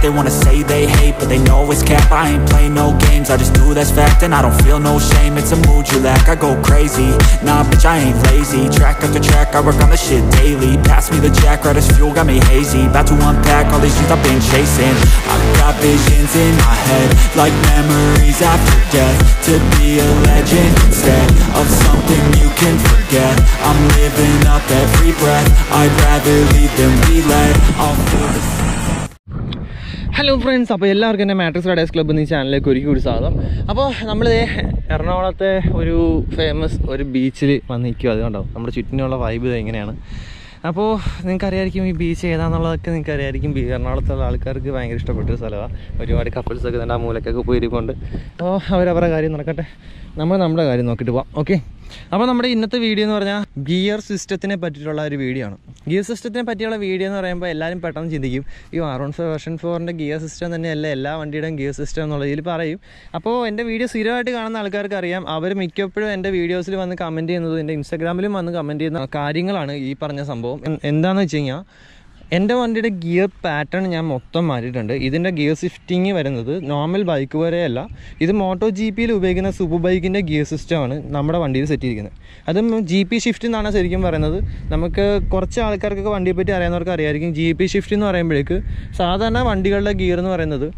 They wanna say they hate, but they know it's cap I ain't play no games, I just do that's fact And I don't feel no shame, it's a mood you lack I go crazy, nah bitch I ain't lazy Track after track, I work on the shit daily Pass me the jack, right as fuel, got me hazy About to unpack all these things I've been chasing I've got visions in my head Like memories after death To be a legend instead Of something you can forget I'm living up every breath I'd rather lead than be led I'll feel the hello friends അപ്പോൾ എല്ലാവർക്കും എൻ്റെ matrix Riders club എന്ന ചാനലിലേക്ക് ഒരുക്കി കൂടി സ്വാഗതം അപ്പോൾ നമ്മൾ എറണാകുളത്തെ ഒരു ഫേമസ് ഒരു ബീച്ചിൽ വന്ന് നിൽക്കുക അത് കണ്ടോ നമ്മുടെ ചുറ്റിനുള്ള വൈബ് എങ്ങനെയാണ് അപ്പോൾ നിങ്ങൾക്ക് അറിയായിരിക്കും ഈ ബീച്ച് ഏതാണെന്നുള്ളതൊക്കെ നിങ്ങൾക്ക് അറിയായിരിക്കും ബീ- എറണാകുളത്തുള്ള ആൾക്കാർക്ക് ഭയങ്കര ഇഷ്ടപ്പെട്ടൊരു സ്ഥലമാണ് ഒരുപാട് കപ്പിൾസൊക്കെ തന്നെ ആ മൂലക്കൊക്കെ പോയിരിപ്പുണ്ട് അപ്പോൾ അവരവരുടെ കാര്യം നടക്കട്ടെ നമ്മൾ നമ്മുടെ കാര്യം നോക്കിയിട്ട് പോവാം ഓക്കെ അപ്പോൾ നമ്മുടെ ഇന്നത്തെ വീഡിയോ എന്ന് പറഞ്ഞാൽ ഗിയർ സിസ്റ്റത്തിനെ പറ്റിയിട്ടുള്ള ഒരു വീഡിയോ ആണ് ഗിയർ സിസ്റ്റത്തിനെ പറ്റിയുള്ള വീഡിയോ എന്ന് പറയുമ്പോൾ എല്ലാവരും പെട്ടെന്ന് ചിന്തിക്കും ഈ ആർ വൺ ഫൈവ് വെർഷൻ ഫോറിൻ്റെ ഗിയർ സിസ്റ്റം തന്നെയല്ല എല്ലാ വണ്ടിയുടെയും ഗിയർ സിസ്റ്റം എന്നുള്ള ഇതിൽ പറയും അപ്പോൾ എൻ്റെ വീഡിയോ സ്ഥിരമായിട്ട് കാണുന്ന ആൾക്കാർക്ക് അറിയാം അവർ മിക്കപ്പോഴും എൻ്റെ വീഡിയോസിൽ വന്ന് കമൻറ്റ് ചെയ്യുന്നത് എൻ്റെ ഇൻസ്റ്റാഗ്രാമിലും വന്ന് കമൻറ്റ് ചെയ്യുന്ന കാര്യങ്ങളാണ് ഈ പറഞ്ഞ സംഭവം എൻ- എന്താണെന്ന് വെച്ച് കഴിഞ്ഞാൽ എൻ്റെ വണ്ടിയുടെ ഗിയർ പാറ്റേൺ ഞാൻ മൊത്തം മാറ്റിയിട്ടുണ്ട് ഇതിൻ്റെ ഗിയർ ഷിഫ്റ്റിംഗ് വരുന്നത് നോർമൽ ബൈക്ക് വരെയല്ല ഇത് മോട്ടോ ജി പിയിൽ ഉപയോഗിക്കുന്ന സൂപ്പർ ബൈക്കിൻ്റെ ഗിയർ സിസ്റ്റമാണ് നമ്മുടെ വണ്ടിയിൽ സെറ്റ് ചെയ്തിരിക്കുന്നത് അതും ജി പി ഷിഫ്റ്റ് എന്നാണ് ശരിക്കും പറയുന്നത് നമുക്ക് കുറച്ച് ആൾക്കാർക്കൊക്കെ വണ്ടിയെ പറ്റി അറിയാവുന്നവർക്ക് അറിയായിരിക്കും ജി പി ഷിഫ്റ്റ് എന്ന് പറയുമ്പോഴേക്ക് സാധാരണ വണ്ടികളുടെ ഗിയർ എന്ന് പറയുന്നത്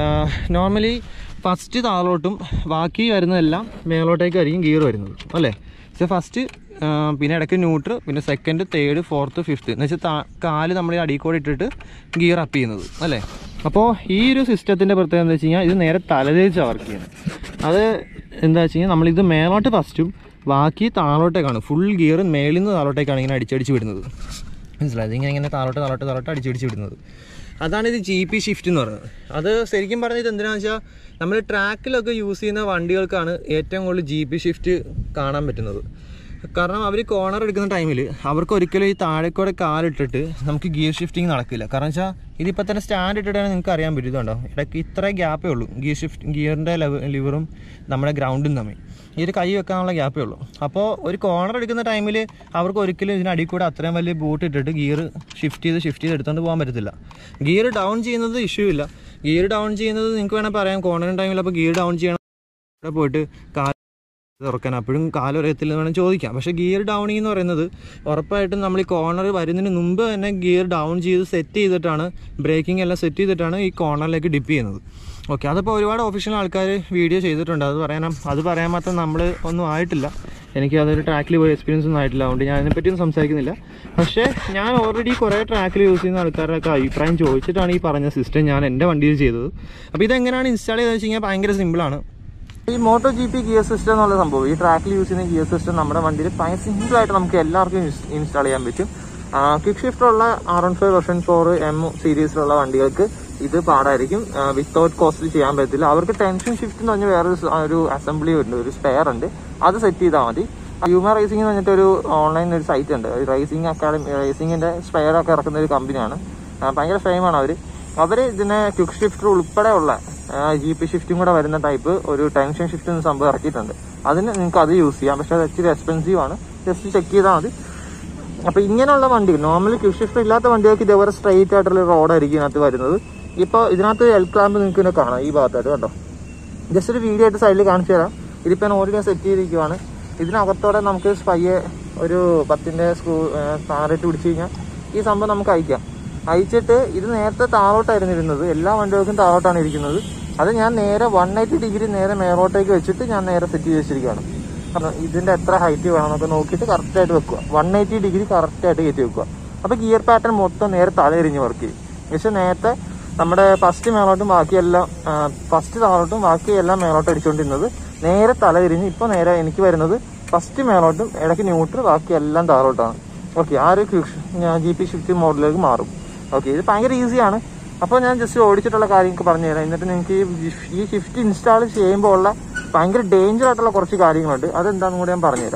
നോർമലി ഫസ്റ്റ് താഴോട്ടും ബാക്കി വരുന്നതെല്ലാം മേലോട്ടേക്കായിരിക്കും ഗിയർ വരുന്നത് അല്ലേ പക്ഷേ ഫസ്റ്റ് പിന്നെ ഇടയ്ക്ക് ന്യൂട്രൽ പിന്നെ സെക്കൻഡ് തേർഡ് ഫോർത്ത് ഫിഫ്ത്ത് എന്ന് വെച്ചാൽ താ- കാല് നമ്മൾ ഈ അടിക്കോടെ ഇട്ടിട്ട് ഗിയർ അപ്പ് ചെയ്യുന്നത് അല്ലേ അപ്പോൾ ഈ ഒരു സിസ്റ്റത്തിൻ്റെ പ്രത്യേകത എന്താ വെച്ച് കഴിഞ്ഞാൽ ഇത് നേരെ തലതേച്ചാണ് വർക്ക് ചെയ്യുന്നത് അത് എന്താ വെച്ച് കഴിഞ്ഞാൽ നമ്മളിത് മേലോട്ട് ഫസ്റ്റും ബാക്കി താഴോട്ടേക്കാണ് ഫുൾ ഗിയർ മേളിൽ നിന്ന് താഴോട്ടേക്കാണ് ഇങ്ങനെ അടിച്ചടിച്ച് വിടുന്നത് മനസ്സിലായത് ഇങ്ങനെ ഇങ്ങനെ താഴോട്ട് താഴോട്ട് താഴോട്ട് അടിച്ചടിച്ച് വിടുന്നത് അതാണ് ഇത് ജി പി ഷിഫ്റ്റ് എന്ന് പറയുന്നത് അത് ശരിക്കും പറഞ്ഞത് ഇത് എന്തിനാണെന്ന് വെച്ചാൽ നമ്മൾ ട്രാക്കിലൊക്കെ യൂസ് ചെയ്യുന്ന വണ്ടികൾക്കാണ് ഏറ്റവും കൂടുതൽ ജി പി ഷിഫ്റ്റ് കാണാൻ പറ്റുന്നത് കാരണം അവർ കോർണർ എടുക്കുന്ന ടൈമിൽ അവർക്ക് ഒരിക്കലും ഈ താഴെക്കൂടെ കാലിട്ടിട്ട് നമുക്ക് ഗിയർ ഷിഫ്റ്റിംഗ് നടക്കില്ല കാരണം വെച്ചാൽ ഇതിപ്പോൾ തന്നെ സ്റ്റാൻഡ് ഇട്ടിട്ടാണ് നിങ്ങൾക്ക് അറിയാൻ പറ്റും ഇതുണ്ടോ ഇടയ്ക്ക് ഇത്ര ഗ്യാപ്പേ ഉള്ളൂ ഗിയർ ഷിഫ്റ്റ് ഗിയറിൻ്റെ ലിവറും നമ്മുടെ ഗ്രൗണ്ടും തമ്മിൽ ഈ ഒരു കൈ വെക്കാനുള്ള ഗ്യാപ്പേ ഉള്ളൂ അപ്പോൾ ഒരു കോർണർ എടുക്കുന്ന ടൈമിൽ അവർക്ക് ഒരിക്കലും ഇതിനടിയിൽ കൂടെ അത്രയും വലിയ ബൂട്ട് ഇട്ടിട്ട് ഗിയർ ഷിഫ്റ്റ് ചെയ്ത് ഷിഫ്റ്റ് ചെയ്ത് എടുത്തുകൊണ്ട് പോകാൻ പറ്റത്തില്ല ഗിയർ ഡൗൺ ചെയ്യുന്നത് ഇഷ്യൂ ഇല്ല ഗിയർ ഡൗൺ ചെയ്യുന്നത് നിങ്ങൾക്ക് വേണമെങ്കിൽ പറയാം കോർണർ ടൈമിൽ അപ്പോൾ ഗിയർ ഡൗൺ ചെയ്യണം ഇവിടെ പോയിട്ട് കാൽ തുറക്കാൻ അപ്പോഴും കാലൊരയത്തില്ലെന്ന് വേണം ചോദിക്കാം പക്ഷേ ഗിയർ ഡൗണിങ് എന്ന് പറയുന്നത് ഉറപ്പായിട്ടും നമ്മൾ ഈ കോർണർ വരുന്നതിന് മുമ്പ് തന്നെ ഗിയർ ഡൗൺ ചെയ്ത് സെറ്റ് ചെയ്തിട്ടാണ് ബ്രേക്കിംഗ് എല്ലാം സെറ്റ് ചെയ്തിട്ടാണ് ഈ കോർണറിലേക്ക് ഡിപ്പ് ചെയ്യുന്നത് ഓക്കെ അതിപ്പോൾ ഒരുപാട് ഒഫീഷ്യൽ ആൾക്കാർ വീഡിയോ ചെയ്തിട്ടുണ്ട് അത് പറയാൻ അത് പറയാൻ മാത്രം നമ്മൾ ഒന്നും ആയിട്ടില്ല എനിക്ക് അതൊരു ട്രാക്കിൽ പോയി എക്സ്പീരിയൻസ് ഒന്നും ആയിട്ടില്ല അതുകൊണ്ട് ഞാൻ അതിനെപ്പറ്റിയൊന്നും സംസാരിക്കുന്നില്ല പക്ഷേ ഞാൻ ഓൾറെഡി കുറേ ട്രാക്കിൽ യൂസ് ചെയ്യുന്ന ആൾക്കാരൊക്കെ അഭിപ്രായം ചോദിച്ചിട്ടാണ് ഈ പറഞ്ഞ സിസ്റ്റം ഞാൻ എൻ്റെ വണ്ടിയിൽ ചെയ്തത് അപ്പോൾ ഇതെങ്ങനെയാണ് ഇൻസ്റ്റാൾ ചെയ്തതെന്ന് വെച്ച് കഴിഞ്ഞാൽ ഭയങ്കര സിമ്പിളാണ് ഈ moto G P gear system എന്നുള്ള സംഭവം ഈ ട്രാക്കിൽ യൂസ് ചെയ്യുന്ന ഗിയർ സിസ്റ്റം നമ്മുടെ വണ്ടിയിൽ ഭയങ്കര സിമ്പിൾ ആയിട്ട് നമുക്ക് എല്ലാവർക്കും ഇൻസ്റ്റാൾ ചെയ്യാൻ പറ്റും ക്വിക്ക് ഷിഫ്റ്റുള്ള R one five version four M സീരീസിലുള്ള വണ്ടികൾക്ക് ഇത് പാടായിരിക്കും വിത്തൗട്ട് കോസ്റ്റിൽ ചെയ്യാൻ പറ്റത്തില്ല അവർക്ക് ടെൻഷൻ ഷിഫ്റ്റ് എന്ന് പറഞ്ഞ വേറൊരു സ- ഒരു അസംബ്ലി ഉണ്ട് ഒരു സ്പെയർ ഉണ്ട് അത് സെറ്റ് ചെയ്താൽ മതി ഹ്യൂമ റേസിംഗ് എന്ന് പറഞ്ഞിട്ട് ഒരു ഓൺലൈൻ ഒരു സൈറ്റ് ഉണ്ട് റേസിംഗ് അക്കാഡമി റേസിംഗിന്റെ സ്പെയർ ഒക്കെ ഇറക്കുന്ന ഒരു കമ്പനിയാണ് ആ, ഭയങ്കര ഫെയിമാണ് അവര് അവര് ഇതിനെ ക്വിക്ക് ഷിഫ്റ്റർ ഉൾപ്പെടെയുള്ള ജി പി ഷിഫ്റ്റും കൂടെ വരുന്ന ടൈപ്പ് ഒരു ടെൻഷൻ ഷിഫ്റ്റ് എന്ന സംഭവം ഇറക്കിയിട്ടുണ്ട് അതിന് നിങ്ങൾക്ക് അത് യൂസ് ചെയ്യാം പക്ഷെ അത് ഇച്ചിരി എക്സ്പെൻസീവ് ആണ് ജസ്റ്റ് ചെക്ക് ചെയ്താൽ മതി അപ്പൊ ഇങ്ങനെയുള്ള വണ്ടി നോർമലി ക്വിക്ക് ഷിഫ്റ്റർ ഇല്ലാത്ത വണ്ടികൾക്ക് ഇതേപോലെ സ്ട്രെയിറ്റ് ആയിട്ടുള്ള റോഡായിരിക്കും ഇതിനകത്ത് വരുന്നത് ഇപ്പോൾ ഇതിനകത്ത് എൽ ക്ലാമ്പ് നിങ്ങൾക്ക് ഇതിനെ കാണാം ഈ ഭാഗത്തായിട്ട് കണ്ടോ ജസ്റ്റ് ഒരു വീഡിയോ ആയിട്ട് സൈഡിൽ കാണിച്ചു തരാം ഇതിപ്പോൾ ഞാൻ ഓൾറെഡി സെറ്റ് ചെയ്തിരിക്കുവാണ് ഇതിനകത്തോടെ നമുക്ക് സ്പയ്യെ ഒരു പത്തിൻ്റെ സ്ക്രൂ താറിട്ട് പിടിച്ചു കഴിഞ്ഞാൽ ഈ സംഭവം നമുക്ക് അയക്കാം അയച്ചിട്ട് ഇത് നേരത്തെ താഴോട്ടായിരുന്നു ഇരുന്നത് എല്ലാ വണ്ടികൾക്കും താഴോട്ടാണ് ഇരിക്കുന്നത് അത് ഞാൻ നേരെ വൺ എയ്റ്റി ഡിഗ്രി നേരെ മേലോട്ടേക്ക് വെച്ചിട്ട് ഞാൻ നേരെ സെറ്റ് ചെയ്ത് വെച്ചിരിക്കുകയാണ് കാരണം ഇതിന്റെ എത്ര ഹൈറ്റ് വേണമെന്നൊക്കെ നോക്കിയിട്ട് കറക്റ്റ് ആയിട്ട് വെക്കുക വൺ എയ്റ്റി ഡിഗ്രി കറക്റ്റ് ആയിട്ട് കയറ്റി വെക്കുക അപ്പൊ ഗിയർ പാറ്റേൺ മൊത്തം നേരെ തലയിരിഞ്ഞ് വർക്ക് ചെയ്യും പക്ഷെ നേരത്തെ നമ്മുടെ ഫസ്റ്റ് മേലോട്ടും ബാക്കിയെല്ലാം ഫസ്റ്റ് താഴോട്ടും ബാക്കി എല്ലാം മേലോട്ട് അടിച്ചുകൊണ്ടിരുന്നത് നേരെ തലതിരിഞ്ഞ് ഇപ്പൊ നേരെ എനിക്ക് വരുന്നത് ഫസ്റ്റ് മേലോട്ടും ഇടയ്ക്ക് ന്യൂട്രൽ ബാക്കി എല്ലാം താഴോട്ടാണ് ഓക്കെ ആ ഒരു ജി പി ഷിഫ്റ്റ് മോഡലിലേക്ക് മാറും ഓക്കെ ഇത് ഭയങ്കര ഈസിയാണ് അപ്പോൾ ഞാൻ ജസ്റ്റ് ഓടിച്ചിട്ടുള്ള കാര്യങ്ങൾക്ക് പറഞ്ഞു തരാം എന്നിട്ട് നിങ്ങൾക്ക് ഈ ഷിഫ്- ഈ ഷിഫ്റ്റ് ഇൻസ്റ്റാൾ ചെയ്യുമ്പോൾ ഉള്ള ഭയങ്കര ഡേഞ്ചർ ആയിട്ടുള്ള കുറച്ച് കാര്യങ്ങളുണ്ട് അതെന്താണെന്ന് കൂടി ഞാൻ പറഞ്ഞുതരാം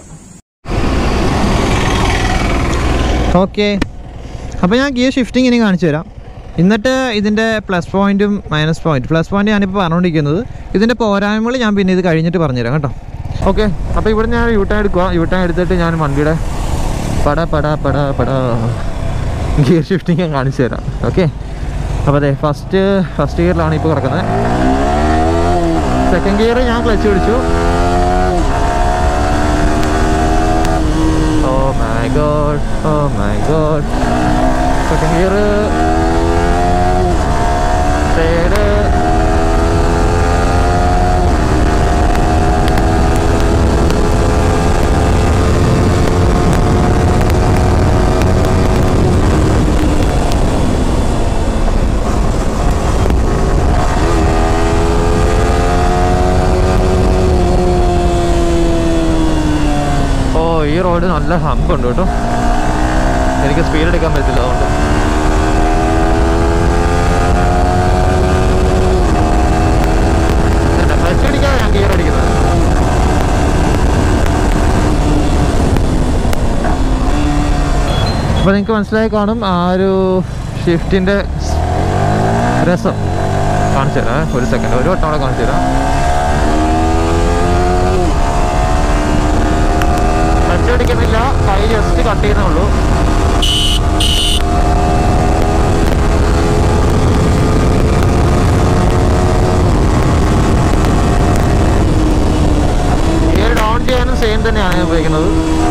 ഓക്കെ അപ്പോൾ ഞാൻ ഗിയർ ഷിഫ്റ്റിംഗ് ഇനി കാണിച്ചു തരാം എന്നിട്ട് ഇതിൻ്റെ പ്ലസ് പോയിന്റും മൈനസ് പോയിന്റ് പ്ലസ് പോയിന്റ് ഞാനിപ്പോൾ പറഞ്ഞുകൊണ്ടിരിക്കുന്നത് ഇതിൻ്റെ പോരായ്മകൾ ഞാൻ പിന്നെ ഇത് കഴിഞ്ഞിട്ട് പറഞ്ഞുതരാം കേട്ടോ ഓക്കെ അപ്പോൾ ഇവിടെ ഞാൻ യൂ ടേൺ എടുക്കുക യൂ ടേൺ എടുത്തിട്ട് ഞാൻ വണ്ടിയുടെ പട പട പട പട ഗിയർ ഷിഫ്റ്റിംഗ് ഞാൻ കാണിച്ചു തരാം ഓക്കെ അപ്പോൾ അതെ ഫസ്റ്റ് ഫസ്റ്റ് ഗിയറിലാണ് ഇപ്പോൾ കിടക്കുന്നത് സെക്കൻഡ് ഗിയർ ഞാൻ ക്ലച്ച് പിടിച്ചു oh my God oh my God second gear third oh ഈ റോഡ് നല്ല ഹമ്പ് ഉണ്ട് കേട്ടോ എനിക്ക് സ്പീഡ് എടുക്കാൻ പറ്റില്ല അതുകൊണ്ട് ക്ലച്ച് അടിക്കാതെ ഞാൻ ഗിയർ അടിക്കുന്നത് അപ്പോൾ നിങ്ങൾക്ക് മനസ്സിലായി കാണും ആ ഒരു ഷിഫ്റ്റിൻ്റെ രസം കാണിച്ചു തരാം ഒരു സെക്കൻഡ് ഒരു വട്ടം കൂടെ കാണിച്ചു തരാം ക്ലച്ച് അടിക്കുന്നില്ല കൈ ജസ്റ്റ് കട്ട് ചെയ്യുന്നുള്ളൂ ഗിയർ ഡൗൺ ചെയ്യാനും സെയിം തന്നെയാണ് ഞാൻ ഉപയോഗിക്കുന്നത്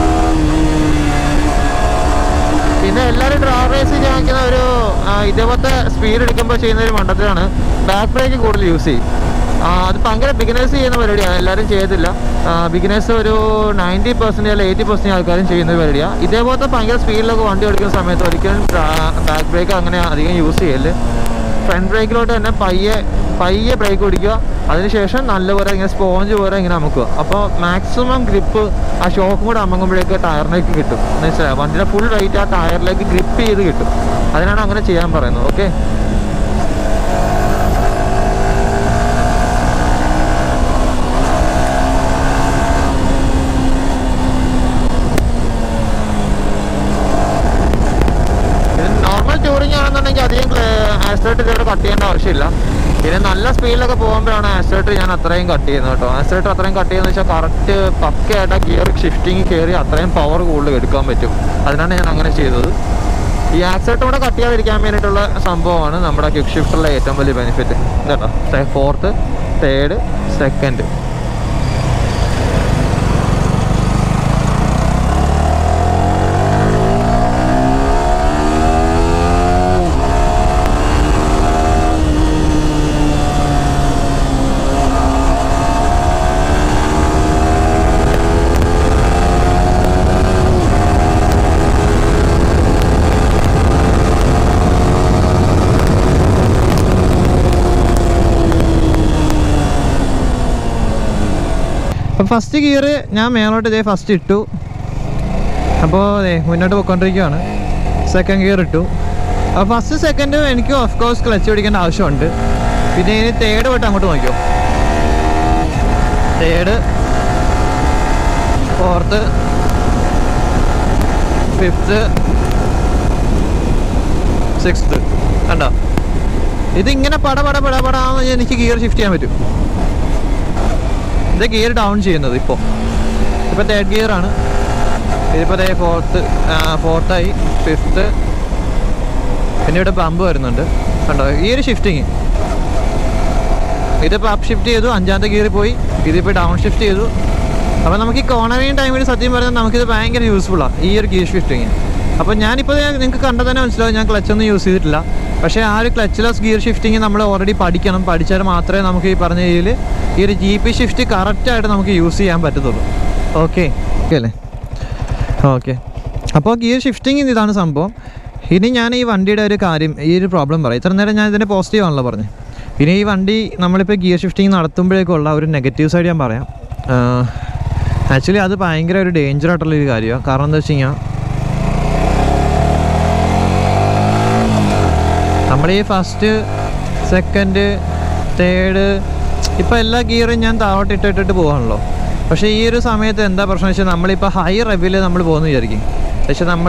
പിന്നെ എല്ലാവരും ഡ്രൈവ് റേസ് ചെയ്യാൻ വയ്ക്കുന്ന ഒരു ആ, ഇതേപോലത്തെ സ്പീഡ് എടുക്കുമ്പോൾ ചെയ്യുന്ന ഒരു മണ്ടത്തിലാണ് ബാക്ക് ബ്രേക്ക് കൂടുതൽ യൂസ് ചെയ്യും ആ, അത് ഭയങ്കര ബിഗിനേഴ്സ് ചെയ്യുന്ന പരിപാടിയാണ് എല്ലാവരും ചെയ്യത്തില്ല ബിഗിനേഴ്സ് ഒരു നയൻറ്റി പെർസെൻറ്റ് അല്ലെങ്കിൽ എയ്റ്റി പെർസെൻറ്റ് ആൾക്കാരും ചെയ്യുന്ന ഒരു പരിപാടിയാണ് ഇതേപോലത്തെ ഭയങ്കര സ്പീഡിലൊക്കെ വണ്ടി ഓടിക്കുന്ന സമയത്ത് ഒരിക്കലും ബാക്ക് ബ്രേക്ക് അങ്ങനെ അധികം യൂസ് ചെയ്യല് ഫ്രണ്ട് ബ്രേക്കിലോട്ട് തന്നെ പയ്യെ പയ്യെ ബ്രേക്ക് പിടിക്കുക അതിനുശേഷം നല്ലപോലെ ഇങ്ങനെ സ്പോഞ്ച് പോലെ ഇങ്ങനെ അമുക്കുക അപ്പോൾ മാക്സിമം ഗ്രിപ്പ് ആ ഷോക്കും കൂടെ അമങ്ങുമ്പോഴേക്ക് ടയറിലേക്ക് കിട്ടും എന്ന് വെച്ചാൽ വണ്ടിയുടെ ഫുൾ വെയിറ്റ് ആ ടയറിലേക്ക് ഗ്രിപ്പ് ചെയ്ത് കിട്ടും അതിനാണ് അങ്ങനെ ചെയ്യാൻ പറയുന്നത് ഓക്കെ നോർമൽ ടൂറിംഗ് ആണെന്നുണ്ടെങ്കിൽ അധികം ആസ്ട്രേറ്റ് ഇതോടെ കട്ട് ചെയ്യേണ്ട ആവശ്യമില്ല പിന്നെ നല്ല സ്പീഡിലൊക്കെ പോകുമ്പോഴാണ് ആസ്ട്രേറ്റ് ഞാൻ അത്രയും കട്ട് ചെയ്യുന്നത് കേട്ടോ ആസ്ട്രേറ്റ് അത്രയും കട്ട് ചെയ്യുന്നത് വെച്ചാൽ കറക്റ്റ് പക്കയായിട്ട് ആ ഗിയർ ഷിഫ്റ്റിംഗ് കയറി അത്രയും പവർ കൂടുതൽ എടുക്കാൻ പറ്റും അതിനാണ് ഞാൻ അങ്ങനെ ചെയ്തത് ഈ ആക്സിഡന്റ് കൂടെ കട്ട് ചെയ്യാതിരിക്കാൻ വേണ്ടിയിട്ടുള്ള സംഭവമാണ് നമ്മുടെ ക്വിക്ക് ഷിഫ്റ്ററിലെ ഏറ്റവും വലിയ ബെനിഫിറ്റ് കേട്ടോ ഫോർത്ത് തേർഡ് സെക്കൻഡ് അപ്പം ഫസ്റ്റ് ഗിയർ ഞാൻ മേലോട്ട് ഇതേ ഫസ്റ്റ് ഇട്ടു അപ്പോൾ അതെ മുന്നോട്ട് പോയിക്കൊണ്ടിരിക്കുകയാണ് സെക്കൻഡ് ഗിയർ ഇട്ടു അപ്പോൾ ഫസ്റ്റ് സെക്കൻഡ് എനിക്ക് ഓഫ് കോഴ്സ് ക്ലച്ച് പിടിക്കേണ്ട ആവശ്യമുണ്ട് പിന്നെ ഇനി തേർഡ് തൊട്ട് അങ്ങോട്ട് നോക്കിയോ തേർഡ് ഫോർത്ത് ഫിഫ്ത്ത് സിക്സ്ത്ത് കണ്ടോ ഇതിങ്ങനെ പട പട പട പടാന്ന് എനിക്ക് ഗിയർ ഷിഫ്റ്റ് ചെയ്യാൻ പറ്റും ഇത് ഗിയർ ഡൗൺ ചെയ്യുന്നത് ഇപ്പോൾ ഇപ്പോൾ തേർഡ് ഗിയർ ആണ് ഇതിപ്പോൾ ദേ ഫോർത്ത് ഫോർത്തായി ഫിഫ്ത്ത് പിന്നെ ഇവിടെ ബമ്പ് വരുന്നുണ്ട് കണ്ടോ ഈ ഒരു ഷിഫ്റ്റിങ് ഇതിപ്പോൾ അപ്പ് ഷിഫ്റ്റ് ചെയ്തു അഞ്ചാമത്തെ ഗിയറിൽ പോയി ഇതിപ്പോൾ ഡൗൺ ഷിഫ്റ്റ് ചെയ്തു അപ്പോൾ നമുക്ക് ഈ കോർണറിങ് ടൈമിൽ സത്യം പറഞ്ഞാൽ നമുക്കിത് ഭയങ്കര യൂസ്ഫുള്ളാണ് ഈ ഒരു ഗിയർ ഷിഫ്റ്റിങ് അപ്പോൾ ഞാനിപ്പോൾ നിങ്ങൾക്ക് കണ്ടാൽ തന്നെ മനസ്സിലാവും ഞാൻ ക്ലച്ചൊന്നും യൂസ് ചെയ്തിട്ടില്ല പക്ഷേ ആ ഒരു ക്ലച്ച്ലെസ് ഗിയർ ഷിഫ്റ്റിങ് നമ്മൾ ഓൾറെഡി പഠിക്കണം പഠിച്ചാൽ മാത്രമേ നമുക്ക് ഈ പറഞ്ഞ രീതിയിൽ ഈ ഒരു ജി പി ഷിഫ്റ്റ് കറക്റ്റായിട്ട് നമുക്ക് യൂസ് ചെയ്യാൻ പറ്റത്തുള്ളൂ ഓക്കെ ഓക്കെ അല്ലേ ഓക്കെ അപ്പോൾ ഗിയർ ഷിഫ്റ്റിംഗ് ഇതാണ് സംഭവം ഇനി ഞാൻ ഈ വണ്ടിയുടെ ഒരു കാര്യം ഈ ഒരു പ്രോബ്ലം പറയാം ഇത്ര നേരം ഞാൻ ഇതിൻ്റെ പോസിറ്റീവ് ആണല്ലോ പറഞ്ഞത് ഇനി ഈ വണ്ടി നമ്മളിപ്പോൾ ഗിയർ ഷിഫ്റ്റിംഗ് നടത്തുമ്പോഴേക്കുള്ള ഒരു നെഗറ്റീവ് സൈഡ് ഞാൻ പറയാം ആക്ച്വലി അത് ഭയങ്കര ഒരു ഡേഞ്ചർ ആയിട്ടുള്ള ഒരു കാര്യമാണ് കാരണം എന്താ വെച്ച് കഴിഞ്ഞാൽ നമ്മൾ ഈ ഫസ്റ്റ് സെക്കൻഡ് തേർഡ് ഇപ്പോൾ എല്ലാ ഗിയറും ഞാൻ താവട്ട് ഇട്ടിട്ടിട്ട് പോകാണല്ലോ പക്ഷേ ഈ ഒരു സമയത്ത് എന്താ പ്രശ്നം വെച്ചാൽ നമ്മളിപ്പോൾ ഹൈ റെവിൽ നമ്മൾ പോകുന്നു വിചാരിക്കും പക്ഷെ നമ്മൾ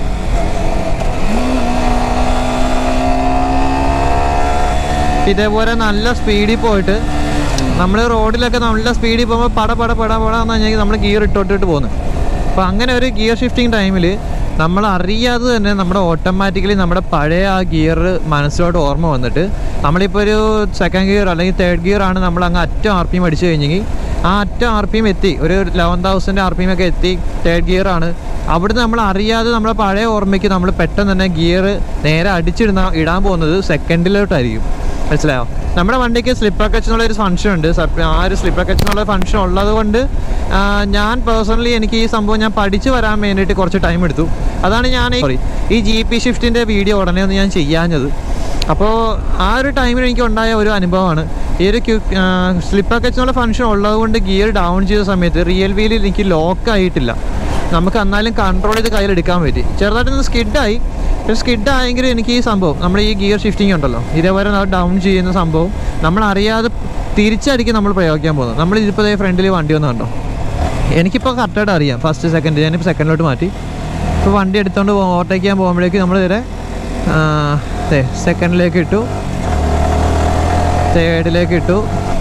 ഇതേപോലെ നല്ല സ്പീഡിൽ പോയിട്ട് നമ്മൾ റോഡിലൊക്കെ നല്ല സ്പീഡിൽ പോകുമ്പോൾ പട പട പട പട എന്ന് പറഞ്ഞാൽ നമ്മൾ ഗിയർ ഇട്ടോട്ടിട്ട് പോകുന്നു അപ്പോൾ അങ്ങനെ ഒരു ഗിയർ ഷിഫ്റ്റിംഗ് ടൈമിൽ നമ്മൾ അറിയാതെ തന്നെ നമ്മുടെ ഓട്ടോമാറ്റിക്കലി നമ്മുടെ പഴയ ആ ഗിയർ മനസ്സിലോട്ട് ഓർമ്മ വന്നിട്ട് നമ്മളിപ്പോൾ ഒരു സെക്കൻഡ് ഗിയർ അല്ലെങ്കിൽ തേർഡ് ഗിയർ ആണ് നമ്മൾ അങ്ങ് അറ്റം ആർ പി എം അടിച്ചു കഴിഞ്ഞെങ്കിൽ ആ അറ്റം ആർ പി എം എത്തി ഒരു eleven thousand R P M ഒക്കെ എത്തി തേർഡ് ഗിയർ ആണ് അവിടുന്ന് നമ്മൾ അറിയാതെ നമ്മുടെ പഴയ ഓർമ്മയ്ക്ക് നമ്മൾ പെട്ടെന്ന് തന്നെ ഗിയർ നേരെ അടിച്ചിടുന്ന ഇടാൻ പോകുന്നത് സെക്കൻഡിലോട്ടായിരിക്കും മനസ്സിലായോ നമ്മുടെ വണ്ടിക്ക് സ്ലിപ്പർ കച്ച് എന്നുള്ള ഒരു ഫംഗ്ഷൻ ഉണ്ട് സർ- ആ ഒരു സ്ലിപ്പർ കച്ച് എന്നുള്ള ഫംഗ്ഷൻ ഉള്ളത് കൊണ്ട് ആ, ഞാൻ പേഴ്സണലി എനിക്ക് ഈ സംഭവം ഞാൻ പഠിച്ചു വരാൻ വേണ്ടിയിട്ട് കുറച്ച് ടൈം എടുത്തു അതാണ് ഞാൻ ഈ sorry, ഈ ജി പി ഷിഫ്റ്റിൻ്റെ വീഡിയോ ഉടനെ ഒന്ന് ഞാൻ ചെയ്യാഞ്ഞത് അപ്പോൾ ആ ഒരു ടൈമിൽ എനിക്ക് ഉണ്ടായ ഒരു അനുഭവമാണ് ഈ ഒരു ക്യൂ സ്ലിപ്പർ കച്ച് എന്നുള്ള ഫംഗ്ഷൻ ഉള്ളത് കൊണ്ട് ഗിയർ ഡൗൺ ചെയ്ത സമയത്ത് റിയൽ വീലിൽ എനിക്ക് ലോക്ക് ആയിട്ടില്ല നമുക്ക് എന്നാലും കൺട്രോൾ ചെയ്ത് കയ്യിലെടുക്കാൻ പറ്റി ചെറുതായിട്ടൊന്ന് സ്കിഡായി സ്കിഡ് ആയെങ്കിലും എനിക്ക് ഈ സംഭവം നമ്മുടെ ഈ ഗിയർ ഷിഫ്റ്റിംഗ് ഉണ്ടല്ലോ ഇതേപോലെ ഡൗൺ ചെയ്യുന്ന സംഭവം നമ്മൾ അറിയാതെ തിരിച്ചടിക്കും നമ്മൾ പ്രയോഗിക്കാൻ പോകുന്നത് നമ്മൾ ഇതിപ്പോൾ ഫ്രണ്ടിൽ വണ്ടി വന്ന് കണ്ടോ എനിക്കിപ്പോൾ കറക്റ്റായിട്ട് അറിയാം ഫസ്റ്റ് സെക്കൻഡ് ഞാനിപ്പോൾ സെക്കൻഡിലോട്ട് മാറ്റി ഇപ്പോൾ വണ്ടി എടുത്തുകൊണ്ട് ഓവർടേക്ക് ചെയ്യാൻ പോകുമ്പോഴേക്ക് നമ്മൾ ഇതിലെ സെക്കൻഡിലേക്ക് ഇട്ടു തേർഡിലേക്ക് ഇട്ടു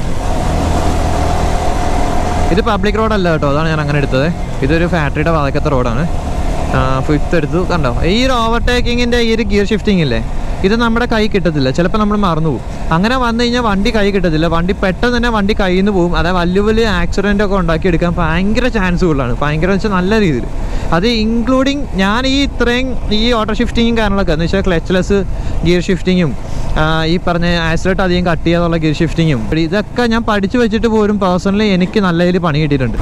ഇത് പബ്ലിക് റോഡല്ല കേട്ടോ അതാണ് ഞാൻ അങ്ങനെ എടുത്തത് ഇതൊരു ഫാക്ടറിയുടെ വാതക്കത്തെ റോഡാണ് ഫിഫ്ത്ത് എടുത്തു കണ്ടോ ഈ ഒരു ഓവർടേക്കിങ്ങിൻ്റെ ഈ ഒരു ഗിയർ ഷിഫ്റ്റിംഗ് ഇല്ലേ ഇത് നമ്മുടെ കൈ കിട്ടത്തില്ല ചിലപ്പോൾ നമ്മൾ മറന്നു പോകും അങ്ങനെ വന്നു കഴിഞ്ഞാൽ വണ്ടി കൈ കിട്ടത്തില്ല വണ്ടി പെട്ടെന്ന് തന്നെ വണ്ടി കയ്യിൽ നിന്ന് പോകും അതായത് വലിയ വലിയ ആക്സിഡൻ്റ് ഒക്കെ ഉണ്ടാക്കിയെടുക്കാൻ ഭയങ്കര ചാൻസ് കൂടുതലാണ് ഭയങ്കര വെച്ചാൽ നല്ല രീതിയിൽ അത് ഇൻക്ലൂഡിങ് ഞാൻ ഈ ഇത്രയും ഈ ഓട്ടോ ഷിഫ്റ്റിങ്ങും കാര്യങ്ങളൊക്കെ എന്ന് വെച്ചാൽ ക്ലച്ച്ലെസ് ഗിയർ ഷിഫ്റ്റിങ്ങും ഈ പറഞ്ഞ ആക്സിഡൻറ്റ് അധികം കട്ട് ചെയ്യാതുള്ള ഗിയർ ഷിഫ്റ്റിങ്ങും ഇതൊക്കെ ഞാൻ പഠിച്ചു വെച്ചിട്ട് പോലും പേഴ്സണലി എനിക്ക് നല്ല രീതിയിൽ പണി കിട്ടിയിട്ടുണ്ട്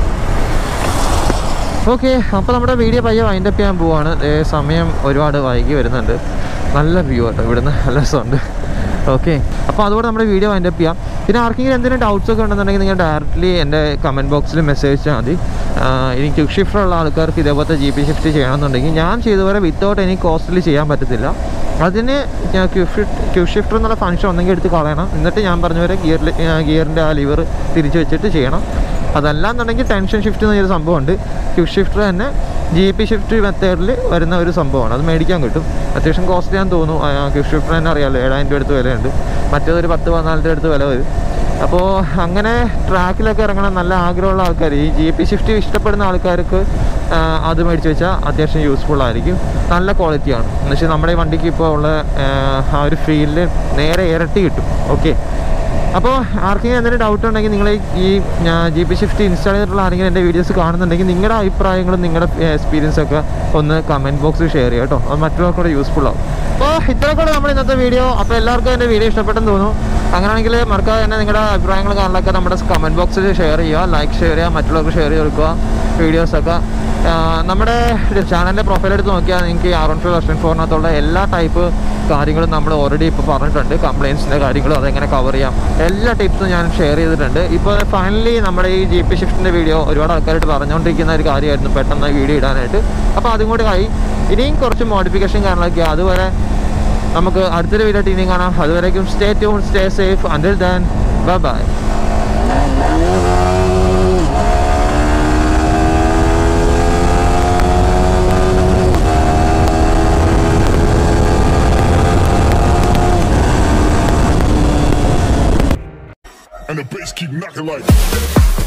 ഓക്കെ അപ്പോൾ നമ്മുടെ വീഡിയോ പയ്യെ വൈൻഡ് അപ്പ് ചെയ്യാൻ പോവാണ് ദേ സമയം ഒരുപാട് വൈകി വരുന്നുണ്ട് നല്ല വ്യൂ ആട്ടോ ഇവിടുന്ന് നല്ല രസമുണ്ട് ഓക്കെ അപ്പോൾ അതുകൊണ്ട് നമ്മുടെ വീഡിയോ വൈൻഡ് അപ്പ് ചെയ്യാം പിന്നെ ആർക്കെങ്കിലും എന്തെങ്കിലും ഡൗട്ട്സ് ഒക്കെ ഉണ്ടെന്നുണ്ടെങ്കിൽ നിങ്ങൾ ഡയറക്റ്റ്ലി എൻ്റെ കമൻറ്റ് ബോക്സിൽ മെസ്സേജ് ചെയ്താൽ മതി ആഹ് ഇനി ക്യുക്ക് ഷിഫ്റ്റർ ഉള്ള ആൾക്കാർക്ക് ഇതേപോലത്തെ ജി പി ഷിഫ്റ്റ് ചെയ്യണമെന്നുണ്ടെങ്കിൽ ഞാൻ ചെയ്തവരെ വിത്തൗട്ട് എനിക്ക് കോസ്റ്റ്ലി ചെയ്യാൻ പറ്റത്തില്ല അതിന് ക്യൂ ഷിഫ്റ്റ് ക്യൂ ഷിഫ്റ്റർ എന്നുള്ള ഫംഗ്ഷൻ ഒന്നെങ്കിൽ എടുത്ത് കളയണം എന്നിട്ട് ഞാൻ പറഞ്ഞ പോലെ ഗിയറിൽ ഗിയറിൻ്റെ ആ ലിവർ തിരിച്ച് വെച്ചിട്ട് ചെയ്യണം അതല്ലാന്നുണ്ടെങ്കിൽ ടെൻഷൻ ഷിഫ്റ്റ് എന്നൊരു സംഭവമുണ്ട് ക്യൂ ഷിഫ്റ്റർ തന്നെ ജി പി ഷിഫ്റ്റ് മെത്തേഡിൽ വരുന്ന ഒരു സംഭവമാണ് അത് മേടിക്കാൻ കിട്ടും അത്യാവശ്യം കോസ്റ്റ്ലി ആണെന്ന് തോന്നുന്നു ക്യൂ ഷിഫ്റ്റർ തന്നെ അറിയാമല്ലോ ഏഴായിരം രൂപ അടുത്ത് വിലയുണ്ട് മറ്റേതൊരു പത്ത് പതിനാല് രൂപ അടുത്ത് വില വരും അപ്പോൾ അങ്ങനെ ട്രാക്കിലൊക്കെ ഇറങ്ങണം നല്ല ആഗ്രഹമുള്ള ആൾക്കാർ ഈ ജി പി ഷിഫ്റ്റ് ഇഷ്ടപ്പെടുന്ന ആൾക്കാർക്ക് ആ, അത് മേടിച്ച് വെച്ചാൽ അത്യാവശ്യം യൂസ്ഫുൾ ആയിരിക്കും നല്ല ക്വാളിറ്റിയാണ് എന്ന് വെച്ചാൽ നമ്മുടെ ഈ വണ്ടിക്ക് ഇപ്പോൾ ഉള്ള ആ, ആ ഒരു ഫീൽഡ് നേരെ ഇരട്ടി കിട്ടും ഓക്കെ അപ്പോൾ ആർക്കെങ്കിലും എന്തെങ്കിലും ഡൗട്ട് ഉണ്ടെങ്കിൽ നിങ്ങൾ ഈ ജി പി ഷിഫ്റ്റ് ഇൻസ്റ്റാൾ ചെയ്തിട്ടുള്ള ആരെങ്കിലും എൻ്റെ വീഡിയോസ് കാണുന്നുണ്ടെങ്കിൽ നിങ്ങളുടെ അഭിപ്രായങ്ങളും നിങ്ങളുടെ എക്സ്പീരിയൻസ് ഒക്കെ ഒന്ന് കമൻറ്റ് ബോക്സിൽ ഷെയർ ചെയ്യുക കേട്ടോ അത് മറ്റുള്ളവർക്ക് കൂടെ യൂസ്ഫുൾ ആവും അപ്പോൾ ഇത്രയൊക്കെ നമ്മുടെ ഇന്നത്തെ വീഡിയോ അപ്പോൾ എല്ലാവർക്കും എൻ്റെ വീഡിയോ ഇഷ്ടപ്പെട്ടെന്ന് തോന്നുന്നു അങ്ങനെയാണെങ്കിൽ മറക്കാതെ തന്നെ നിങ്ങളുടെ അഭിപ്രായങ്ങൾ കാണാനൊക്കെ നമ്മുടെ കമൻറ്റ് ബോക്സിൽ ഷെയർ ചെയ്യുക ലൈക്ക് ഷെയർ ചെയ്യുക മറ്റുള്ളവർക്ക് ഷെയർ ചെയ്ത് കൊടുക്കുക വീഡിയോസൊക്കെ നമ്മുടെ ചാനലിൻ്റെ പ്രൊഫൈൽ എടുത്ത് നോക്കിയാൽ നിങ്ങൾക്ക് ഈ ആർ വൺ ഫൈവ് വെർഷൻ ഫോറിനകത്തുള്ള എല്ലാ ടൈപ്പ് കാര്യങ്ങളും നമ്മൾ ഓൾറെഡി ഇപ്പോൾ പറഞ്ഞിട്ടുണ്ട് കംപ്ലയിൻസിൻ്റെ കാര്യങ്ങളും അതെങ്ങനെ കവർ ചെയ്യാം എല്ലാ ടിപ്സും ഞാൻ ഷെയർ ചെയ്തിട്ടുണ്ട് ഇപ്പോൾ ഫൈനലി നമ്മുടെ ഈ ജി പി ഷിഫ്റ്റിൻ്റെ വീഡിയോ ഒരുപാട് ആൾക്കാരായിട്ട് പറഞ്ഞുകൊണ്ടിരിക്കുന്ന ഒരു കാര്യമായിരുന്നു പെട്ടെന്ന് വീഡിയോ ഇടാനായിട്ട് അപ്പോൾ അതും കൂടി ആയി ഇനിയും കുറച്ച് മോഡിഫിക്കേഷൻ കാര്യങ്ങളൊക്കെ അതുവരെ നമുക്ക് അടുത്തൊരു വീഡിയോ ഇനിയും കാണാം അതുവരേക്കും stay tune stay safe until then bye bye and the bass keep knocking like.